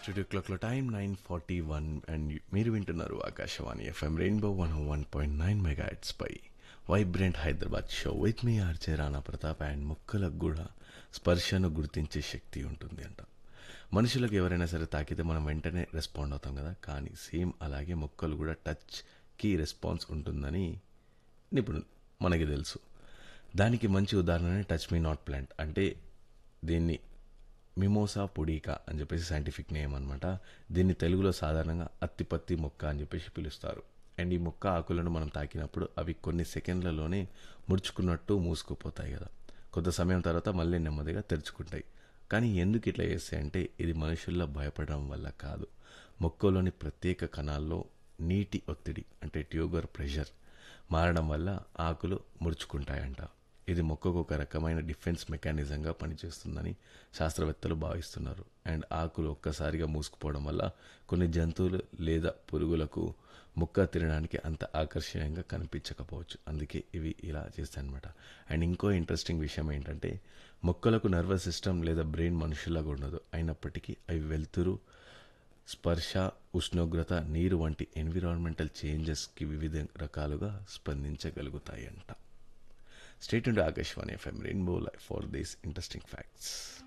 studio క్లాక్లో time nine forty one and మీరు వింటున్నారు Akashvani FM rainbow one one point nine mega పై vibrant Hyderabad show with me RJ Rana Pratap and ముక్కలకు కూడా స్పర్శను గుర్తించే శక్తి ఉంటుంది అంట మనుషులకు ఎవరైనా సరే తాకితే మనం వెంటనే రెస్పాండ్ అవుతాం కదా కానీ సేమ్ అలాగే మొక్కలు కూడా టచ్కి రెస్పాన్స్ ఉంటుందని నిపుణులు మనకి తెలుసు దానికి మంచి ఉదాహరణనే టచ్ మీ నాట్ ప్లాంట్ అంటే దీన్ని మిమోసా పొడికా అని చెప్పేసి సైంటిఫిక్ నేమ్ అనమాట దీన్ని తెలుగులో సాధారణంగా అత్తిపత్తి మొక్క అని చెప్పేసి పిలుస్తారు అండ్ ఈ మొక్క ఆకులను మనం తాకినప్పుడు అవి కొన్ని సెకండ్లలోనే ముడుచుకున్నట్టు మూసుకుపోతాయి కదా కొంత సమయం తర్వాత మళ్ళీ నెమ్మదిగా తెరుచుకుంటాయి కానీ ఎందుకు ఇట్లా చేస్తాయి అంటే ఇది మనుషుల్లో భయపడడం వల్ల కాదు మొక్కలోని ప్రత్యేక కణాల్లో నీటి ఒత్తిడి అంటే ట్యూబర్ ప్రెషర్ మారడం వల్ల ఆకులు ముడుచుకుంటాయంట ఇది మొక్కకు ఒక రకమైన డిఫెన్స్ మెకానిజంగా పనిచేస్తుందని శాస్త్రవేత్తలు భావిస్తున్నారు అండ్ ఆకులు ఒక్కసారిగా మూసుకుపోవడం వల్ల కొన్ని జంతువులు లేదా పురుగులకు మొక్క తినడానికి అంత ఆకర్షణీయంగా కనిపించకపోవచ్చు అందుకే ఇవి ఇలా చేస్తాయన్నమాట అండ్ ఇంకో ఇంట్రెస్టింగ్ విషయం ఏంటంటే మొక్కలకు నర్వస్ సిస్టమ్ లేదా బ్రెయిన్ మనుషులాగా ఉండదు అయినప్పటికీ అవి వెలుతురు స్పర్శ ఉష్ణోగ్రత నీరు వంటి ఎన్విరాన్మెంటల్ చేంజెస్కి వివిధ రకాలుగా స్పందించగలుగుతాయంట స్టేట్ ఉండే Akashvani FM rainbow life for these interesting facts